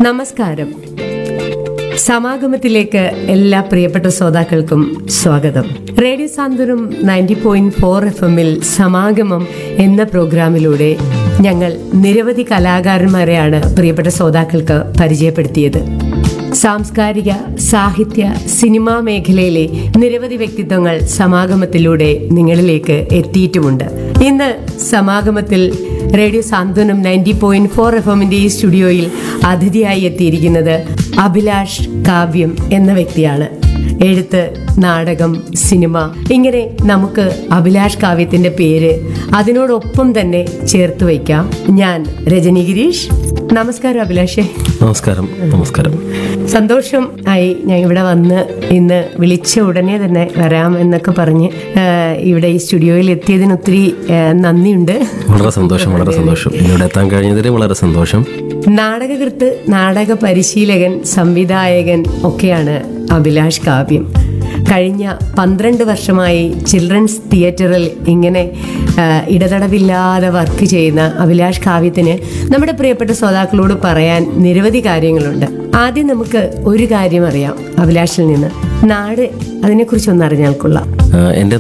നമസ്കാരം സമാഗമത്തിലേക്ക് എല്ലാ പ്രിയപ്പെട്ട ശ്രോതാക്കൾക്കും സ്വാഗതം radio Santhwanam ninety point four F എമ്മിൽ സമാഗമം എന്ന പ്രോഗ്രാമിലൂടെ ഞങ്ങൾ നിരവധി കലാകാരന്മാരെയാണ് പ്രിയപ്പെട്ട ശ്രോതാക്കൾക്ക് പരിചയപ്പെടുത്തിയത് സാംസ്കാരിക സാഹിത്യ സിനിമാ മേഖലയിലെ നിരവധി വ്യക്തിത്വങ്ങൾ സമാഗമത്തിലൂടെ നിങ്ങളിലേക്ക് എത്തിയിട്ടുമുണ്ട് ഇന്ന് സമാഗമത്തിൽ radio Santhwanam ninety point four F എമ്മിന്റെ ഈ സ്റ്റുഡിയോയിൽ അതിഥിയായി എത്തിയിരിക്കുന്നത് അഭിലാഷ് കാവ്യം എന്ന വ്യക്തിയാണ് എഴുത്ത് നാടകം സിനിമ ഇങ്ങനെ നമുക്ക് അഭിലാഷ് കാവ്യത്തിന്റെ പേര് അതിനോടൊപ്പം തന്നെ ചേർത്ത് വയ്ക്കാം ഞാൻ രജനി ഗിരീഷ് നമസ്കാരം അഭിലാഷേ നമസ്കാരം നമസ്കാരം സന്തോഷം ആയി ഞാൻ ഇവിടെ വന്ന് ഇന്ന് വിളിച്ച ഉടനെ തന്നെ വരാം എന്നൊക്കെ പറഞ്ഞ് ആ, ഇവിടെ ഈ സ്റ്റുഡിയോയിൽ എത്തിയതിന് ഒത്തിരി ആ, നന്ദിയുണ്ട് വളരെ സന്തോഷം വളരെ സന്തോഷം ഇവിടെ എത്താൻ കഴിഞ്ഞതിൽ വളരെ സന്തോഷം നാടകകൃത്ത് നാടക പരിശീലകൻ സംവിധായകൻ ഒക്കെയാണ് അഭിലാഷ് കാവ്യം കഴിഞ്ഞ പന്ത്രണ്ട് വർഷമായി ചിൽഡ്രൻസ് തിയേറ്ററിൽ ഇങ്ങനെ ആ, ഇടതടവില്ലാതെ വർക്ക് ചെയ്യുന്ന അഭിലാഷ് കാവ്യത്തിന് നമ്മുടെ പ്രിയപ്പെട്ട ശ്രോതാക്കളോട് പറയാൻ നിരവധി കാര്യങ്ങളുണ്ട് ആദ്യം നമുക്ക് ഒരു കാര്യം അറിയാം അഭിലാഷിൽ നിന്ന് നാട് അതിനെക്കുറിച്ചൊന്ന് അറിഞ്ഞാൽ കൊള്ളാം ആ, എൻ്റെ